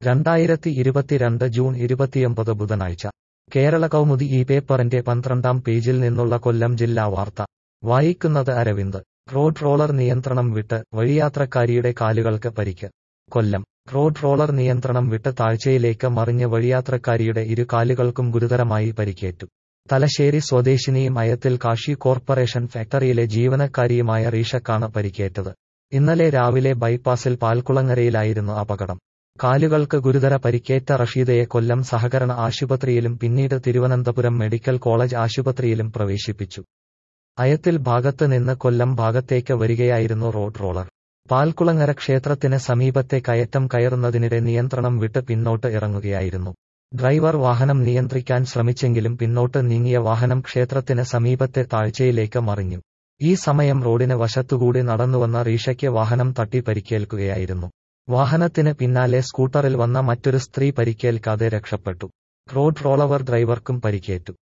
രണ്ടായിരത്തി ഇരുപത്തിരണ്ട് ജൂൺ ഇരുപത്തിയൊമ്പത് ബുധനാഴ്ച കേരള കൗമുദി ഈ പേപ്പറിന്റെ പന്ത്രണ്ടാം പേജിൽ നിന്നുള്ള കൊല്ലം ജില്ലാ വാർത്ത വായിക്കുന്നത് അരവിന്ദ് റോഡ് റോളർ നിയന്ത്രണം വിട്ട് വഴിയാത്രക്കാരിയുടെ കാലുകൾക്ക് പരിക്ക് കൊല്ലം റോഡ് റോളർ നിയന്ത്രണം വിട്ട് താഴ്ചയിലേക്ക് മറിഞ്ഞ് വഴിയാത്രക്കാരിയുടെ ഇരു കാലുകൾക്കും ഗുരുതരമായി പരിക്കേറ്റു തലശ്ശേരി സ്വദേശിനിയും അയത്തിൽ കാഷി കോർപ്പറേഷൻ ഫാക്ടറിയിലെ ജീവനക്കാരിയുമായ റീഷക്കാണ് പരിക്കേറ്റത് ഇന്നലെ രാവിലെ ബൈപ്പാസിൽ പാൽക്കുളങ്ങരയിലായിരുന്നു അപകടം കാലുകൾക്ക് ഗുരുതര പരിക്കേറ്റ റഷീദയെ കൊല്ലം സഹകരണ ആശുപത്രിയിലും പിന്നീട് തിരുവനന്തപുരം മെഡിക്കൽ കോളേജ് ആശുപത്രിയിലും പ്രവേശിപ്പിച്ചു അയത്തിൽ ഭാഗത്ത് നിന്ന് കൊല്ലം ഭാഗത്തേക്ക് വരികയായിരുന്നു റോഡ് റോളർ പാൽക്കുളങ്ങര ക്ഷേത്രത്തിന് സമീപത്തെ കയറ്റം കയറുന്നതിനിടെ നിയന്ത്രണം വിട്ട് പിന്നോട്ട് ഇറങ്ങുകയായിരുന്നു ഡ്രൈവർ വാഹനം നിയന്ത്രിക്കാൻ ശ്രമിച്ചെങ്കിലും പിന്നോട്ട് നീങ്ങിയ വാഹനം ക്ഷേത്രത്തിന് സമീപത്തെ താഴ്ചയിലേക്ക് മറിഞ്ഞു ഈ സമയം റോഡിന് വശത്തുകൂടി നടന്നുവന്ന റീഷയ്ക്ക് വാഹനം തട്ടി പരിക്കേൽക്കുകയായിരുന്നു വാഹനത്തിന് പിന്നാലെ സ്കൂട്ടറിൽ വന്ന മറ്റൊരു സ്ത്രീ പരിക്കേൽക്കാതെ രക്ഷപ്പെട്ടു റോഡ് റോളവർ ഡ്രൈവർക്കും പരിക്കേറ്റു